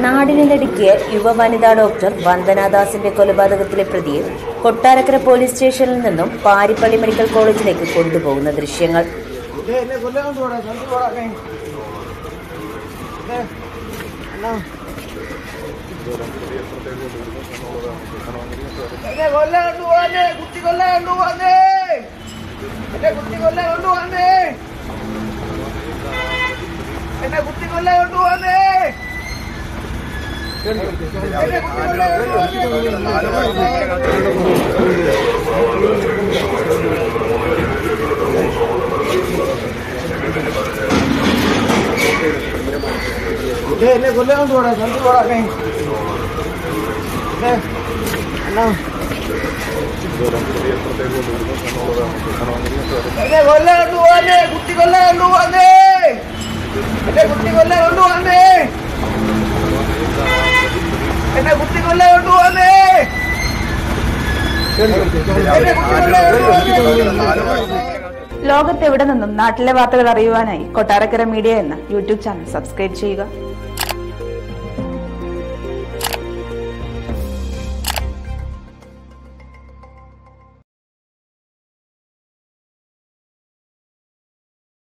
നാടിനെ നടുക്കിയ യുവ വനിതാ ഡോക്ടർ വന്ദനാദാസിന്റെ കൊലപാതകത്തിലെ പ്രതിയെ കൊട്ടാരക്കര പോലീസ് സ്റ്റേഷനിൽ നിന്നും പാരിപ്പള്ളി മെഡിക്കൽ കോളേജിലേക്ക് കൊണ്ടുപോകുന്ന ദൃശ്യങ്ങൾ ഡേയ്, എന്നെ കൊല്ലാൻ കൊണ്ടുപോടാ, ഫ്രണ്ടിൽ പോടാ, കൈ. ഡേയ്, അണ്ണാ. എന്നെ കൊല്ലാൻ കൊണ്ടുപോവാനേ, കുത്തി കൊല്ലാൻ കൊണ്ടുപോവാനേ. എന്നെ കുത്തി കൊല്ലാൻ കൊണ്ടുപോവാനേ. എന്നെ കുത്തി കൊല്ലാൻ കൊണ്ടുപോവാനേ. എന്നെ കുത്തി കൊല്ലാൻ കൊണ്ടുപോവാനേ. ഡേയ്, എന്നെ കൊല്ലാൻ കൊണ്ടുപോടാ, ഫ്രണ്ടിൽ പോടാ, കൈ. ഡേയ്, അണ്ണാ. എന്നെ കൊല്ലാൻ കൊണ്ടുപോവാനേ, കുത്തി കൊല്ലാൻ കൊണ്ടുപോവാനേ. എന്നെ കുത്തി കൊല്ലാൻ കൊണ്ടുപോവാനേ. എന്നെ കുത്തി കൊല്ലാൻ കൊണ്ടുപോവാനേ. എന്നെ കുത്തി കൊല്ലാൻ കൊണ്ടുപോവാനേ. ലോകത്തെവിടെ നിന്നും നാട്ടിലെ വാർത്തകൾ അറിയുവാനായി കൊട്ടാരക്കര മീഡിയ എന്ന യൂട്യൂബ് ചാനൽ സബ്സ്ക്രൈബ് ചെയ്യുക